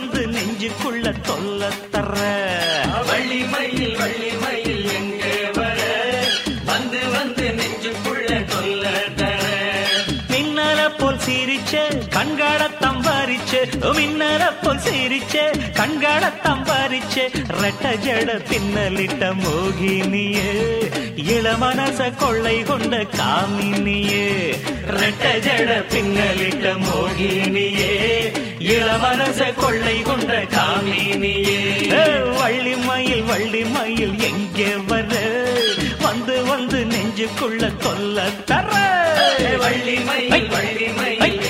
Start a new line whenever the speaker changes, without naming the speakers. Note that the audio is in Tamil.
வந்து நெஞ்சுக்குள்ள தொல்ல தர
வள்ளி மயில் வள்ளி மயில் எங்கே வர வந்து வந்து நெஞ்சுக்குள்ள தொல்ல தர
மின்னல போல் சிரிச்சே கண்காட தம்பாரிச்சே மின்னல போல் சிரிச்சே கண்காட தம்பாரிச்சே ரெட்ட ஜட பின்னலிட்ட மோகினியே இளமனச கொள்ளை கொண்ட காமினியே ரெட்ட ஜட பின்னலிட்ட மோகினியே இளமனச கொள்ளை கொண்ட காமினியே ஏ, வள்ளி மயில் வள்ளி மயில் எங்கே வர வந்து வந்து நெஞ்சுக்குள்ள கொல்ல தர
வள்ளி மயில் வள்ளி மயில்